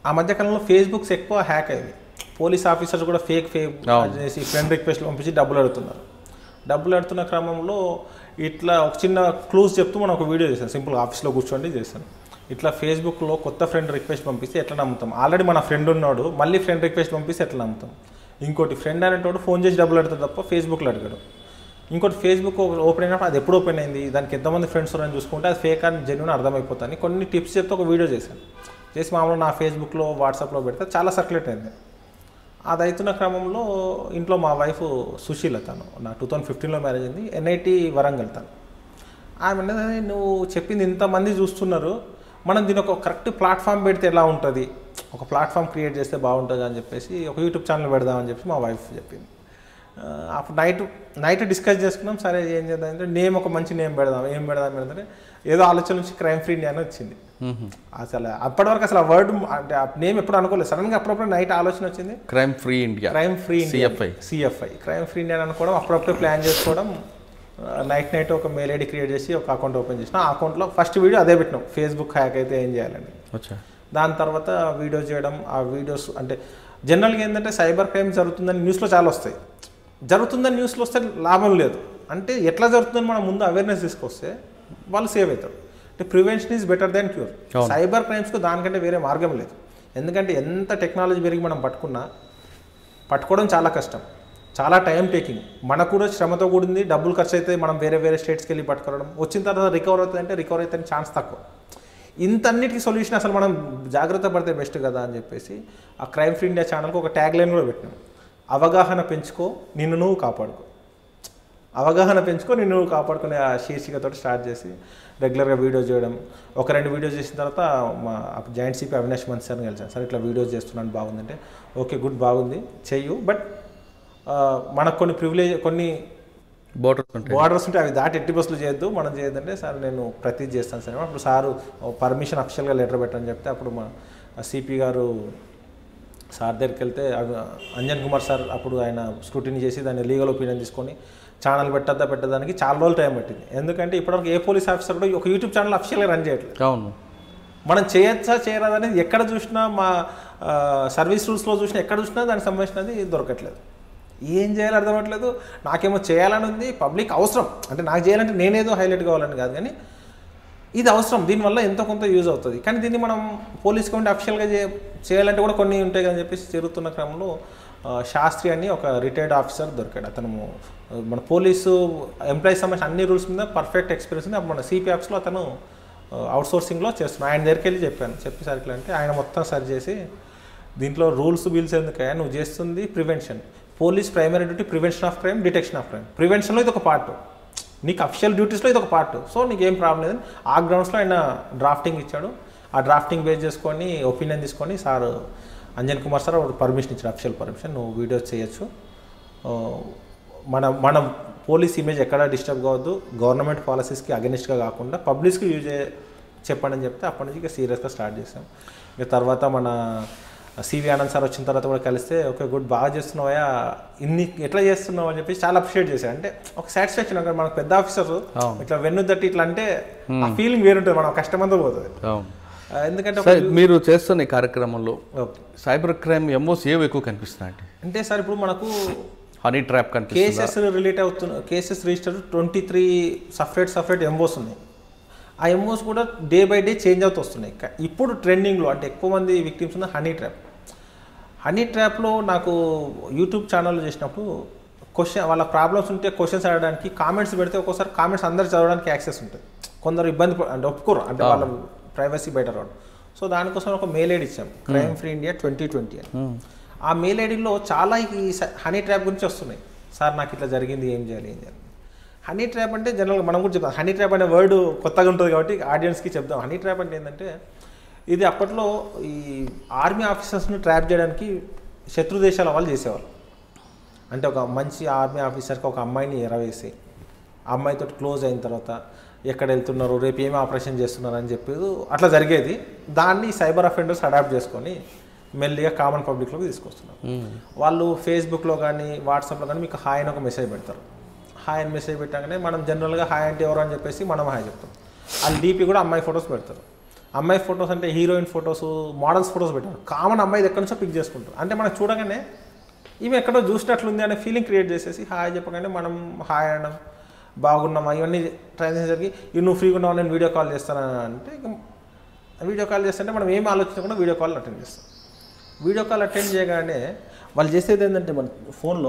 ఆ మధ్యకాలంలో ఫేస్బుక్స్ ఎక్కువ హ్యాక్ అయ్యింది పోలీస్ ఆఫీసర్స్ కూడా ఫేక్ ఫేక్ అవును. చేసి ఫ్రెండ్ రిక్వెస్ట్ పంపించి డబ్బులు అడుగుతున్నారు డబ్బులు అడుగుతున్న క్రమంలో ఇట్లా ఒక చిన్న క్లూస్ చెప్తూ మనం ఒక వీడియో చేశాను సింపుల్ ఆఫీస్లో కూర్చోండి చేశాను ఇట్లా ఫేస్బుక్లో కొత్త ఫ్రెండ్ రిక్వెస్ట్ పంపిస్తే ఎట్లా నమ్ముతాం ఆల్రెడీ మన ఫ్రెండ్ ఉన్నాడు మళ్ళీ ఫ్రెండ్ రిక్వెస్ట్ పంపిస్తే ఎట్లా నమ్ముతాం ఇంకోటి ఫ్రెండ్ అనేటోడు ఫోన్ చేసి డబ్బులు అడుగుతాడు తప్ప ఫేస్బుక్లో అడగడు ఇంకోటి ఫేస్బుక్ ఓపెన్ అయినప్పుడు అది ఎప్పుడు ఓపెన్ అయింది దానికి ఎంతమంది ఫ్రెండ్స్ ఉన్నారని చూసుకుంటే అది ఫేక్ అని జెన్యున్ అర్థమైపోతాను కొన్ని టిప్స్ చెప్తే ఒక వీడియో చేశాను చేసి మామూలుగా నా ఫేస్బుక్లో వాట్సాప్లో పెడితే చాలా సర్క్యులేట్ అయింది అది అవుతున్న క్రమంలో ఇంట్లో మా వైఫ్ సుశీల తను నా టూ థౌజండ్ ఫిఫ్టీన్లో మ్యారేజ్ అయింది ఎన్ఐటి వరంగల్ తను ఆమె అన్నది, నువ్వు చెప్పింది ఇంతమంది చూస్తున్నారు మనం దీని ఒక కరెక్ట్ ప్లాట్ఫామ్ పెడితే ఎలా ఉంటుంది ఒక ప్లాట్ఫామ్ క్రియేట్ చేస్తే బాగుంటుంది అని చెప్పేసి ఒక యూట్యూబ్ ఛానల్ పెడదామని చెప్పి మా వైఫ్ చెప్పింది ఆ, అప్పుడు నైట్ నైట్ డిస్కస్ చేసుకున్నాం సరే ఏం చేద్దాం అంటే నేమ్ ఒక మంచి నేమ్ పెడదాం ఏం పెడదాం పెడదాం ఏదో ఆలోచన నుంచి క్రైమ్ ఫ్రీ ఇండియా అని వచ్చింది అసలు అప్పటి వరకు అసలు ఆ వర్డ్ అంటే ఆ నేమ్ ఎప్పుడు అనుకోలేదు సడన్గా అప్పుడప్పుడు నైట్ ఆలోచన వచ్చింది crime free India crime free CFI. CFI crime free India అని అనుకోవడం అప్పుడప్పుడు ప్లాన్ చేసుకోవడం నైట్ నైట్ ఒక మెయిల్ ఐడి క్రియేట్ చేసి ఒక అకౌంట్ ఓపెన్ చేసిన ఆ అకౌంట్లో ఫస్ట్ వీడియో అదే పెట్టినాం ఫేస్బుక్ హ్యాక్ అయితే ఏం చేయాలని వచ్చా దాని తర్వాత వీడియోస్ చేయడం ఆ వీడియోస్ అంటే జనరల్గా ఏంటంటే సైబర్ క్రైమ్ జరుగుతుందని న్యూస్లో చాలా వస్తాయి జరుగుతుందని న్యూస్లో వస్తే లాభం లేదు అంటే ఎట్లా జరుగుతుందని మనం ముందు అవేర్నెస్ తీసుకొస్తే వాళ్ళు సేవ్ అవుతారు అంటే prevention is better than cure అవును. సైబర్ క్రైమ్స్కు దానికంటే వేరే మార్గం లేదు ఎందుకంటే ఎంత టెక్నాలజీ పెరిగి మనం పట్టుకున్నా పట్టుకోవడం చాలా కష్టం చాలా టైం టేకింగ్ మనకు కూడా శ్రమతో కూడింది డబ్బులు ఖర్చు అయితే మనం వేరే వేరే స్టేట్స్కి వెళ్ళి పట్టుకోవడం వచ్చిన తర్వాత రికవర్ అవుతుంది అంటే రికవర్ అవుతుంది ఛాన్స్ తక్కువ ఇంతన్నిటికీ సొల్యూషన్ అసలు మనం జాగ్రత్త పడితే బెస్ట్ కదా అని చెప్పేసి ఆ క్రైమ్ ఫ్రీ ఇండియా ఛానల్కి ఒక ట్యాగ్ లైన్ కూడా పెట్టినాం అవగాహన పెంచుకో నిన్ను నువ్వు కాపాడుకో అవగాహన పెంచుకో నిన్ను నువ్వు కాపాడుకునే ఆ శీర్షికతో స్టార్ట్ చేసి రెగ్యులర్గా వీడియోస్ చేయడం ఒక రెండు వీడియోస్ చేసిన తర్వాత మా జాయింట్ సిపి అవినాష్ మంత్ సార్ని కలిసాను సార్ ఇట్లా వీడియోస్ చేస్తున్నాను బాగుందంటే ఓకే గుడ్ బాగుంది చెయ్యు బట్ మనకు కొన్ని ప్రివిలేజ్ కొన్ని బోర్డర్స్ ఉంటాయి బార్డర్స్ ఉంటే అవి దాటి ఎట్టి బస్సులు చేయొద్దు మనం చేయొద్దంటే సార్ నేను ప్రతి చేస్తాను సార్ అప్పుడు సారు పర్మిషన్ అఫిషియల్గా లెటర్ పెట్టని చెప్తే అప్పుడు మా సిపి గారు సార్ దగ్గరికి వెళ్తే అవి- అంజన్ కుమార్ సార్ అప్పుడు ఆయన స్క్రూటినీ చేసి దాన్ని లీగల్ ఒపీనియన్ తీసుకొని ఛానల్ పెట్టద్దా పెట్టడానికి చాలా రోజులు టైం పట్టింది ఎందుకంటే ఇప్పటివరకు ఏ పోలీస్ ఆఫీసర్ కూడా ఒక యూట్యూబ్ ఛానల్ అఫిషియల్గా రన్ చేయట్లేదు అవును మనం చేయొచ్చా చేయరాదా అనేది ఎక్కడ చూసినా మా ఆ, సర్వీస్ రూల్స్లో చూసినా ఎక్కడ చూసినా దానికి సంబంధించినది దొరకట్లేదు ఏం చేయాలో అర్థమవట్లేదు నాకేమో చేయాలని ఉంది పబ్లిక్ అవసరం అంటే నాకు చేయాలంటే నేనేదో హైలైట్ కావాలని కాదు కానీ ఇది అవసరం దీనివల్ల ఎంతో కొంత యూజ్ అవుతుంది కానీ దీన్ని మనం పోలీస్ కౌంటీ అఫిషియల్గా చే చేయాలంటే కూడా కొన్ని ఉంటాయి కదా చెప్పేసి తిరుగుతున్న క్రమంలో ఆ, శాస్త్రి అని ఒక రిటైర్డ్ ఆఫీసర్ దొరికాడు అతను ఆ, మన పోలీసు ఎంప్లాయీస్ సంబంధించిన అన్ని రూల్స్ మీద పర్ఫెక్ట్ ఎక్స్పీరియన్స్ ఉంది అప్పుడు మన సిపి ఆఫీస్లో అతను అవుట్ సోర్సింగ్లో చేస్తున్నాను ఆయన దగ్గరికి వెళ్ళి చెప్పాను చెప్పేసరికి అంటే ఆయన మొత్తం సరి చేసి దీంట్లో రూల్స్ బిల్స్ ఎందుకయ్యా నువ్వు చేస్తుంది prevention police primary duty prevention of crime detection of crime ప్రివెన్షన్లో ఇది ఒక పార్ట్ నీకు అఫిషియల్ డ్యూటీస్లో ఇది ఒక పార్ట్ సో నీకు ఏం ప్రాబ్లం లేదని ఆ గ్రౌండ్స్లో ఆయన డ్రాఫ్టింగ్ ఇచ్చాడు ఆ డ్రాఫ్టింగ్ బేస్ చేసుకొని ఒపీనియన్ తీసుకొని sir Anjan Kumar sir permission ఇచ్చాడు అఫిషియల్ పర్మిషన్ నువ్వు వీడియోస్ చేయొచ్చు ఆ, మన మన పోలీస్ ఇమేజ్ ఎక్కడ డిస్టర్బ్ కావద్దు గవర్నమెంట్ పాలసీస్కి అగెనిస్ట్గా కాకుండా పబ్లిక్స్కి యూజ్ చెప్పండి అని చెప్తే అప్పటి నుంచి ఇక సీరియస్గా స్టార్ట్ చేసాం ఇక తర్వాత మన సివి ఆనంద్ సార్ వచ్చిన తర్వాత కూడా కలిస్తే ఓకే గుడ్ బాగా చేస్తున్నావా ఇన్ని ఎట్లా చేస్తున్నావు అని చెప్పి చాలా అప్రిషియేట్ చేశాడు అంటే ఒక సాటిస్ఫాక్షన్ అక్కడ మనకు పెద్ద ఆఫీసర్ అవును. ఇట్లా వెన్ను తట్టి ఇట్లా అంటే ఆ ఫీలింగ్ వేరుంటుంది మనం కష్టమంతా పోతుంది అవును ఆ, ఎందుకంటే ఒక- సార్ మీరు చేస్తున్న ఈ కార్యక్రమంలో ఓకే. సైబర్ క్రైమ్ ఎంఓస్ ఏవి ఎక్కువ కనిపిస్తున్నాయండి అంటే సార్ ఇప్పుడు మనకు హనీ ట్రాప్ కనిపిస్తుంది కేసెస్ రిలేట్ అవుతున్న cases register twenty three separate separate MOs ఉన్నాయి ఆ ఎంఓస్ కూడా డే బై డే చేంజ్ అవుతూ వస్తున్నాయి క- ఇప్పుడు ట్రెండింగ్లో అంటే ఎక్కువ మంది విక్టిమ్స్ ఉన్న హనీ ట్రాప్ హనీ ట్రాప్లో నాకు యూట్యూబ్ ఛానల్ చేసినప్పుడు క్వశ్చన్ వాళ్ళ ప్రాబ్లమ్స్ ఉంటే క్వశ్చన్స్ అడగడానికి కామెంట్స్ పెడితే ఒక్కోసారి కామెంట్స్ అందరు చదవడానికి యాక్సెస్ ఉంటుంది కొందరు ఇబ్బంది ప- అంటే ఒప్పుకోరు అంటే వాళ్ళ ప్రైవసీ బయట రావడం సో దానికోసం ఒక మెయిల్ ఐడి ఇచ్చాం crime free India twenty twenty అని ఆ మెయిల్ ఐడిలో చాలా ఈ స- హనీ ట్రాప్ గురించి వస్తున్నాయి సార్ నాకు ఇట్లా జరిగింది ఏం చేయాలి ఏం చేయాలి హనీ ట్రాప్ అంటే జనరల్గా మనం కూడా చెప్తాం హనీ ట్రాప్ అనే వర్డ్ కొత్తగా ఉంటుంది కాబట్టి ఆడియన్స్కి చెప్దాం హనీ ట్రాప్ అంటే ఏంటంటే ఇది అప్పట్లో ఈ ఆర్మీ ఆఫీసర్స్ని ట్రాప్ చేయడానికి శత్రు దేశాల వాళ్ళు చేసేవాళ్ళు అంటే ఒక మంచి ఆర్మీ ఆఫీసర్కి ఒక అమ్మాయిని ఎరవేసి ఆ అమ్మాయితో క్లోజ్ అయిన తర్వాత ఎక్కడ వెళ్తున్నారు రేపు ఏమి ఆపరేషన్ చేస్తున్నారు అని చెప్పేది అట్లా జరిగేది దాన్ని సైబర్ అఫెండర్స్ అడాప్ట్ చేసుకొని మెల్లిగా కామన్ పబ్లిక్లోకి తీసుకొస్తున్నారు వాళ్ళు ఫేస్బుక్లో కానీ వాట్సాప్లో కానీ మీకు హాయ్ అని ఒక మెసేజ్ పెడతారు హాయ్ అని మెసేజ్ పెట్టగానే మనం జనరల్గా హాయ్ అంటే ఎవరు అని చెప్పేసి మనం హాయ్ చెప్తాం వాళ్ళు డీపీ కూడా అమ్మాయి ఫొటోస్ పెడతారు అమ్మాయి ఫొటోస్ అంటే హీరోయిన్ ఫొటోస్ మోడల్స్ ఫొటోస్ పెట్టారు కామన్ అమ్మాయి ఎక్కడి నుంచో పిక్ చేసుకుంటారు అంటే మనం చూడగానే ఈమె ఎక్కడో చూసినట్లుంది అనే ఫీలింగ్ క్రియేట్ చేసేసి హాయ్ చెప్పగానే మనం హాయ్ అనడం బాగున్నామా ఇవన్నీ ట్రై చేసేసరికి "ఇవి నువ్వు ఫ్రీగా ఉన్నావు నేను వీడియో కాల్ చేస్తాను అంటే ఇక వీడియో కాల్ చేస్తుంటే మనం ఏం ఆలోచించకుండా వీడియో కాల్ అటెండ్ చేస్తాం వీడియో కాల్ అటెండ్ చేయగానే వాళ్ళు చేసేది ఏంటంటే మన ఫోన్లో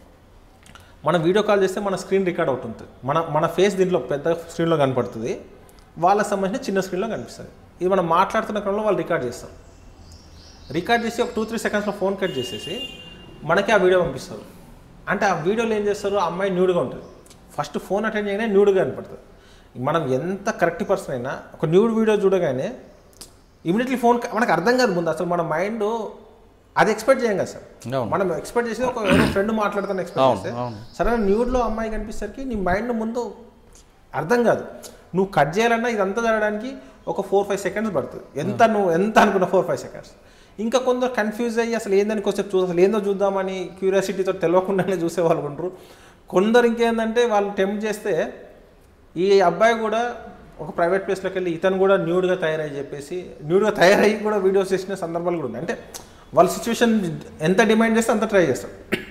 మనం వీడియో కాల్ చేస్తే మన స్క్రీన్ రికార్డ్ అవుతుంది మన మన ఫేస్ దీంట్లో పెద్ద స్క్రీన్లో కనపడుతుంది వాళ్ళకి సంబంధించిన చిన్న స్క్రీన్లో కనిపిస్తుంది ఇది మనం మాట్లాడుతున్న క్రమంలో వాళ్ళు రికార్డ్ చేస్తారు రికార్డ్ చేసి ఒక టూ త్రీ సెకండ్స్లో ఫోన్ కట్ చేసేసి మనకి ఆ వీడియో పంపిస్తారు అంటే ఆ వీడియోలో ఏం చేస్తారు ఆ అమ్మాయి న్యూడ్గా ఉంటుంది ఫస్ట్ ఫోన్ అటెండ్ చేయగానే న్యూడ్గా కనపడుతుంది మనం ఎంత కరెక్ట్ పర్సన్ అయినా ఒక న్యూడ్ వీడియో చూడగానే ఇమీడియట్లీ ఫోన్ మనకు అర్థం కాదు ముందు అసలు మన మైండ్ అది ఎక్స్పెక్ట్ చేయం కదా సార్ అవును. మనం ఎక్స్పెక్ట్ చేసి ఒక ఎవరో ఫ్రెండ్ మాట్లాడుతాను ఎక్స్పెక్ట్ అవును, చేస్తే అవును. సరే న్యూడ్లో అమ్మాయి కనిపిసరికి నీ మైండ్ ముందు అర్థం కాదు నువ్వు కట్ చేయాలన్నా ఇదంతా జరగడానికి ఒక ఫోర్ ఫైవ్ సెకండ్స్ పడుతుంది ఎంత నువ్వు ఎంత అనుకున్న ఫోర్ ఫైవ్ సెకండ్స్ ఇంకా కొందరు కన్ఫ్యూజ్ అయ్యి అసలు ఏందని కొంచెం చూ అసలు ఏందో చూద్దామని క్యూరియాసిటీతో తెలియకుండానే చూసే వాళ్ళు ఉండరు కొందరు ఇంకేందంటే వాళ్ళు టెంప్ట్ చేస్తే ఈ అబ్బాయి కూడా ఒక ప్రైవేట్ ప్లేస్లోకి వెళ్ళి ఇతను కూడా న్యూడ్గా తయారై చెప్పేసి న్యూడ్గా తయారయ్యి కూడా వీడియోస్ చేసిన సందర్భాలు కూడా ఉన్నాయి అంటే వాళ్ళ సిచ్యువేషన్ ఎంత డిమాండ్ చేస్తే అంత ట్రై చేస్తారు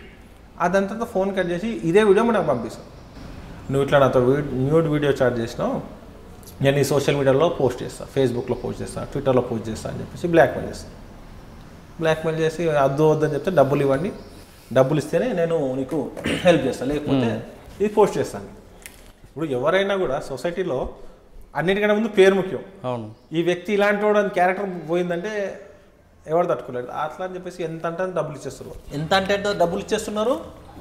అదంతా ఫోన్ కట్ చేసి ఇదే వీడియో మనకు పంపిస్తాం నువ్వు ఇట్లా నాతో న్యూడ్ వీడియో చార్జ్ చేసినావు నేను ఈ సోషల్ మీడియాలో పోస్ట్ చేస్తాను ఫేస్బుక్లో పోస్ట్ చేస్తాను ట్విట్టర్లో పోస్ట్ చేస్తాను అని చెప్పేసి బ్లాక్మెయిల్ చేస్తాను బ్లాక్మెయిల్ చేసి అద్దు వద్దని చెప్తే డబ్బులు ఇవ్వండి డబ్బులు ఇస్తేనే నేను నీకు హెల్ప్ చేస్తాను లేకపోతే ఇది పోస్ట్ చేస్తాను ఇప్పుడు ఎవరైనా కూడా సొసైటీలో అన్నిటికంటే ముందు పేరు ముఖ్యం అవును ఈ వ్యక్తి ఇలాంటి వాడు అని క్యారెక్టర్ పోయిందంటే ఎవరు తట్టుకోలేడు అట్లా అని చెప్పేసి ఎంత అంటే అంత డబ్బులు ఇచ్చేస్తున్నారు ఎంత అంటే అంత డబ్బులు ఇచ్చేస్తున్నారు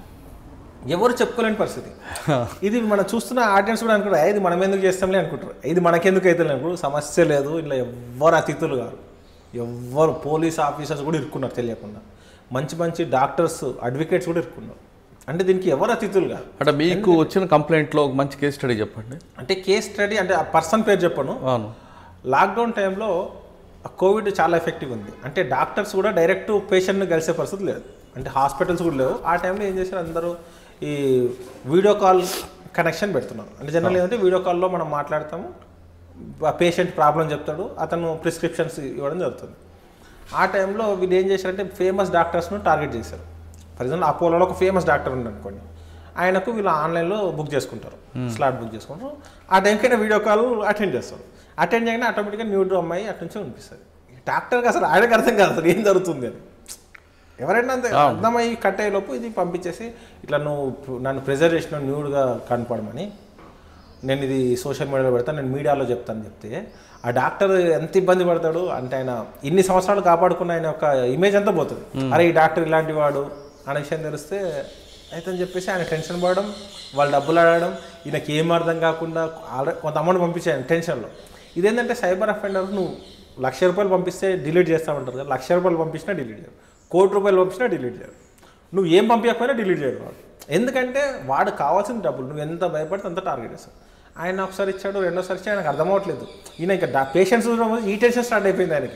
ఎవరు చెప్పుకోలేని పరిస్థితి ఇది మనం చూస్తున్న ఆడియన్స్ కూడా అనుకుంటారు "ఏ, ఇది మనం ఎందుకు చేస్తాంలే అనుకుంటారు ఇది మనకెందుకు అయితే అనుకుంటారు సమస్య లేదు ఇలా ఎవ్వరు అతిథులు కాదు ఎవ్వరు పోలీస్ ఆఫీసర్స్ కూడా ఇరుక్కున్నారు తెలియకుండా మంచి మంచి డాక్టర్స్ అడ్వకేట్స్ కూడా ఇరుక్కున్నారు అంటే దీనికి ఎవరు అతిథులు కాదు అంటే మీకు వచ్చిన కంప్లైంట్లో ఒక మంచి కేస్ స్టడీ చెప్పండి అంటే కేస్ స్టడీ అంటే ఆ పర్సన్ పేరు చెప్పను అవును లాక్డౌన్ టైంలో కోవిడ్ చాలా ఎఫెక్టివ్ ఉంది అంటే డాక్టర్స్ కూడా డైరెక్ట్ పేషెంట్ని కలిసే పరిస్థితి లేదు అంటే హాస్పిటల్స్ కూడా లేవు ఆ టైంలో ఏం చేశారు అందరూ ఈ వీడియో కాల్ కనెక్షన్ పెడుతున్నారు అంటే జనరల్ ఏంటంటే వీడియో కాల్లో మనం మాట్లాడతాము ఆ పేషెంట్ ప్రాబ్లం చెప్తాడు అతను ప్రిస్క్రిప్షన్స్ ఇవ్వడం జరుగుతుంది ఆ టైంలో వీళ్ళు ఏం చేశారంటే ఫేమస్ డాక్టర్స్ను టార్గెట్ చేశారు ఫర్ ఎగ్జాంపుల్ అపోలోలో ఒక ఫేమస్ డాక్టర్ ఉంది అనుకోండి ఆయనకు వీళ్ళు ఆన్లైన్లో బుక్ చేసుకుంటారు స్లాట్ బుక్ చేసుకుంటారు ఆ టైంకైనా వీడియో కాల్ అటెండ్ చేస్తారు అటెండ్ చేయగానే ఆటోమేటిక్గా న్యూడ్రో అమ్మాయి అటు నుంచి వినిపిస్తుంది డాక్టర్కి అసలు ఆయనకు అర్థం కాదు అసలు ఏం జరుగుతుంది అని ఎవరైనా అంతే అర్థమయ్యి కట్ అయ్యేలోపు ఇది పంపించేసి ఇట్లా నువ్వు నన్ను ప్రెజర్ చేసిన న్యూడ్గా కనపడమని నేను ఇది సోషల్ మీడియాలో పెడతాను నేను మీడియాలో చెప్తాను చెప్తే ఆ డాక్టర్ ఎంత ఇబ్బంది పడతాడు అంటే ఆయన ఇన్ని సంవత్సరాలు కాపాడుకున్న ఆయన ఒక ఇమేజ్ అంతా పోతుంది అరే ఈ డాక్టర్ ఇలాంటి వాడు అనే విషయం తెలిస్తే అయితే అని చెప్పేసి ఆయన టెన్షన్ పడడం వాళ్ళు డబ్బులు అడగడం ఈయనకి ఏం అర్థం కాకుండా ఆల్రెడీ కొంత అమౌంట్ పంపించాను టెన్షన్లో ఇదేంటంటే సైబర్ అఫెండర్ నువ్వు లక్ష రూపాయలు పంపిస్తే డిలీట్ చేస్తామంటారు కదా లక్ష రూపాయలు పంపించినా డిలీట్ చేయరు కోటి రూపాయలు పంపించినా డిలీట్ చేయరు నువ్వు ఏం పంపించకపోయినా డిలీట్ చేయడు వాడు ఎందుకంటే వాడు కావాల్సిన డబ్బులు నువ్వు ఎంత భయపడితే అంత టార్గెట్ చేస్తావు ఆయన ఒకసారి ఇచ్చాడు రెండోసారి ఇచ్చాడు ఆయనకు అర్థం అవ్వట్లేదు ఈయన ఇంకా పేషెంట్స్ ఈ టెన్షన్ స్టార్ట్ అయిపోయింది ఆయనకి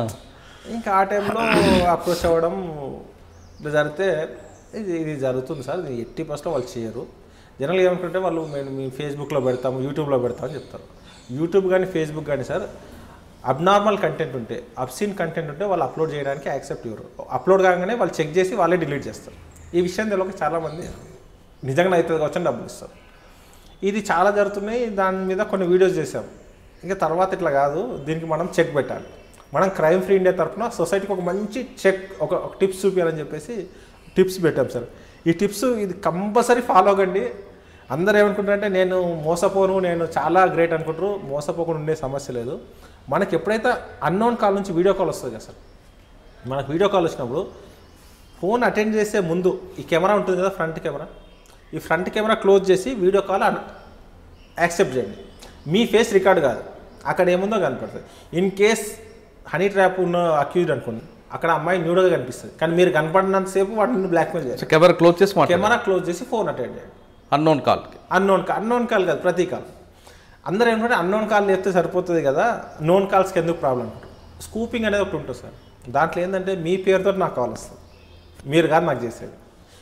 ఇంకా ఆ టైంలో అప్రోచ్ అవ్వడం ఇట్లా జరిగితే ఇది ఇది జరుగుతుంది సార్ ఇది ఎట్టి పర్సెంట్ వాళ్ళు చేయరు జనరల్గా ఏమనుకుంటే వాళ్ళు మేము మీ ఫేస్బుక్లో పెడతాము యూట్యూబ్లో పెడతామని చెప్తారు యూట్యూబ్ కానీ ఫేస్బుక్ కానీ సార్ అబ్నార్మల్ కంటెంట్ ఉంటే అబ్సీన్ కంటెంట్ ఉంటే వాళ్ళు అప్లోడ్ చేయడానికి యాక్సెప్ట్ ఇవ్వరు అప్లోడ్ కాగానే వాళ్ళు చెక్ చేసి వాళ్ళే డిలీట్ చేస్తారు ఈ విషయం తెలియక చాలామంది నిజంగా అవుతుంది కావచ్చు అని డబ్బులు ఇస్తారు ఇది చాలా జరుగుతున్నాయి దాని మీద కొన్ని వీడియోస్ చేసాం ఇంకా తర్వాత ఇట్లా కాదు దీనికి మనం చెక్ పెట్టాలి మనం క్రైమ్ ఫ్రీ ఇండియా తరఫున సొసైటీకి ఒక మంచి చెక్ ఒక ఒక టిప్స్ చూపించాలని చెప్పేసి టిప్స్ పెట్టాం సార్ ఈ టిప్స్ ఇది కంపల్సరీ ఫాలో అవ్వండి అందరూ ఏమనుకుంటారంటే నేను మోసపోను నేను చాలా గ్రేట్ అనుకుంటారు మోసపోకుండా ఉండే సమస్య లేదు మనకి ఎప్పుడైతే అన్నోన్ కాల్ నుంచి వీడియో కాల్ వస్తుంది కదా సార్ మనకు వీడియో కాల్ వచ్చినప్పుడు ఫోన్ అటెండ్ చేసే ముందు ఈ కెమెరా ఉంటుంది కదా ఫ్రంట్ కెమెరా ఈ ఫ్రంట్ కెమెరా క్లోజ్ చేసి వీడియో కాల్ యాక్సెప్ట్ చేయండి మీ ఫేస్ రికార్డ్ కాదు అక్కడ ఏముందో కనపడుతుంది ఇన్ కేస్ హనీ ట్రాప్ ఉన్న అక్యూజ్డ్ అనుకోండి అక్కడ అమ్మాయి న్యూడ్గా కనిపిస్తుంది కానీ మీరు కనపడినంతసేపు వాటిని బ్లాక్మెయిల్ చేయాలి కెమెరా క్లోజ్ చేసి మాట్లాడు కెమెరా క్లోజ్ చేసి ఫోన్ అటెండ్ చేయండి అన్నోన్ కాల్కి అన్నోన్ కాల్ అన్నోన్ కాల్ కాదు ప్రతి కాల్ అందరూ ఏంటంటే అన్నోన్ కాల్ చెప్తే సరిపోతుంది కదా నోన్ కాల్స్కి ఎందుకు ప్రాబ్లం అంటారు స్కూపింగ్ అనేది ఒకటి ఉంటుంది సార్ దాంట్లో ఏంటంటే మీ పేరుతో నాకు కాల్ వస్తుంది మీరు కాదు నాకు చేసేది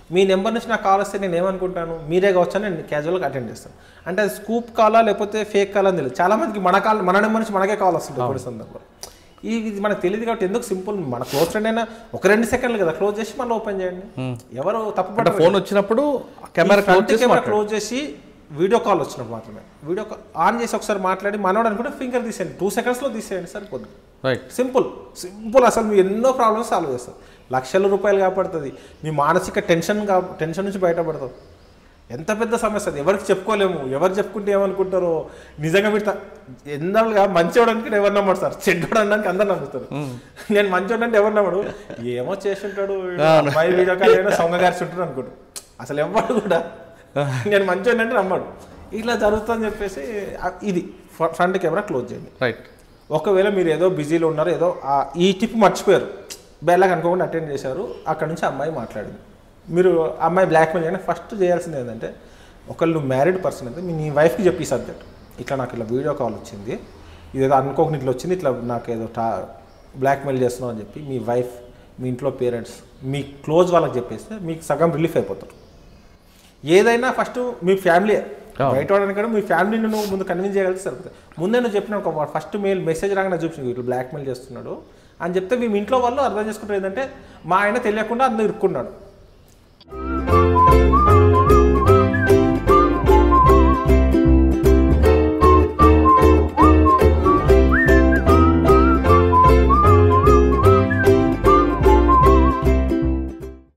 మీ నెంబర్ నుంచి నాకు కాల్ వస్తే నేను ఏమనుకుంటాను మీరే కావచ్చు అని నేను క్యాజువల్గా అటెండ్ చేస్తాను అంటే అది స్కూప్ కాలా లేకపోతే ఫేక్ కాలా అని తెలియదు చాలా మందికి మన కాల్ మన నెంబర్ నుంచి మనకే కాల్ వస్తుంది కొన్ని సందర్భాలు ఈ ఇది మనకు తెలియదు కాబట్టి ఎందుకు సింపుల్ మన క్లోజ్ ఫ్రెండ్ అయినా ఒక రెండు సెకండ్లు కదా క్లోజ్ చేసి మళ్ళీ ఓపెన్ చేయండి ఎవరు తప్పు అంటే పడరు. ఫోన్ వచ్చినప్పుడు కెమెరా ఈ క్లోజ్ front చేసి కెమెరా మాట్లాడు క్లోజ్ చేసి వీడియో కాల్ వచ్చినప్పుడు మాత్రమే వీడియో కాల్ ఆన్ చేసి ఒకసారి మాట్లాడి మనోడు అనుకుంటే ఫింగర్ తీసేయండి టూ సెకండ్స్లో తీసేయండి సరిపోద్ది రైట్ సింపుల్ సింపుల్ అసలు మీ ఎన్నో ప్రాబ్లమ్స్ సాల్వ్ చేస్తారు లక్షల రూపాయలు కాపాడుతుంది మీ మానసిక టెన్షన్ కా టెన్షన్ నుంచి బయటపడతాం ఎంత పెద్ద సమస్య అది ఎవరికి చెప్పుకోలేము ఎవరు చెప్పుకుంటే ఏమనుకుంటారో నిజంగా మీరు త- ఎన్నాళ్ళుగా మంచివాడు అనుకుంటే ఎవరు నమ్మడు సార్ చెడ్డోడు అనడానికి అందరు నమ్ముతారు నేను మంచివాడు అంటే ఎవరు నమ్మడు ఏమో చేసి ఉంటాడు అమ్మాయి వీడియో కాల్ అయినా సొంగ గారి ఉంటాడు అనుకుంటాడు అసలు ఎవరు కూడా నేను మంచివాడు అంటే నమ్మడు ఇట్లా జరుగుతుందని చెప్పేసి ఆ- ఇది ఫ్రంట్ కెమెరా క్లోజ్ చేయండి రైట్ ఒకవేళ మీరు ఏదో బిజీలో ఉన్నారు ఏదో ఆ ఈ టిప్ మర్చిపోయారు బెల్లగా అనుకోకుండా అటెండ్ చేశారు అక్కడ నుంచి అమ్మాయి మాట్లాడింది మీరు అమ్మాయి బ్లాక్మెయిల్ చేయడం ఫస్ట్ చేయాల్సింది ఏంటంటే ఒకళ్ళు మ్యారీడ్ పర్సన్ అయితే మీ నీ వైఫ్కి చెప్పి ఈ సబ్జెక్ట్ ఇట్లా నాకు ఇట్లా వీడియో కాల్ వచ్చింది ఇదేదో అనుకోకుండా ఇట్లా వచ్చింది ఇట్లా నాకు ఏదో టా బ్లాక్మెయిల్ చేస్తున్నావు అని చెప్పి మీ వైఫ్ మీ ఇంట్లో పేరెంట్స్ మీ క్లోజ్ వాళ్ళకి చెప్పేస్తే మీకు సగం రిలీఫ్ అయిపోతారు ఏదైనా ఫస్ట్ మీ ఫ్యామిలీ అవును. బయట వాడని కూడా మీ ఫ్యామిలీని నువ్వు ముందు కన్విన్స్ చేయగలిగితే సరిపోతుంది ముందే నువ్వు చెప్పిన ఒక ఫస్ట్ మెయిల్ మెసేజ్ రాగానే చూపించింది ఇట్లా బ్లాక్మెయిల్ చేస్తున్నాడు అని చెప్తే మీ ఇంట్లో వాళ్ళు అర్థం చేసుకుంటారు ఏంటంటే మా ఆయన తెలియకుండా అందులో ఇరుక్కున్నాడు